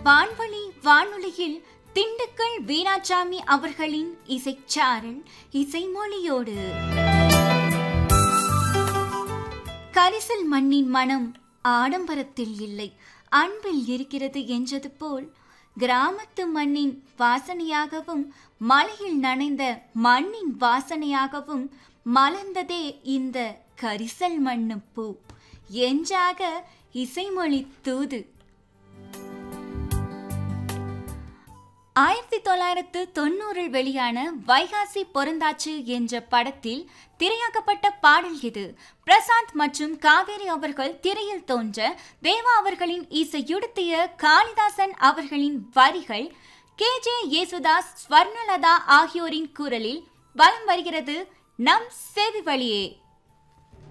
வான்வழி வானொலியில் திண்டுக்கல் வீராசாமி அவர்களின் இசைச்சாரல் இசைமொழியோடு கரிசல் மண்ணின் மனம் ஆடம்பரத்தில் இல்லை அன்பில் இருக்கிறது என்றது போல் கிராமத்து மண்ணின் வாசனையாகவும் மலையில் நனைந்த மண்ணின் வாசனையாகவும் மலர்ந்ததே இந்த கரிசல் மண்ணு பூ என்றாக இசைமொழி தூது ஆயிரத்தி தொள்ளாயிரத்து தொண்ணூறில் வெளியான வைகாசி பொருந்தாச்சு என்ற படத்தில் திரையாக்கப்பட்ட பாடல் இது பிரசாந்த் மற்றும் காவேரி அவர்கள் திரையில் தோன்ற தேவா அவர்களின் இசையுடுத்திய காளிதாசன் அவர்களின் வரிகள் கே ஜே யேசுதாஸ் ஸ்வர்ணலதா ஆகியோரின் குரலில் வலம் வருகிறது நம் செவி வழியே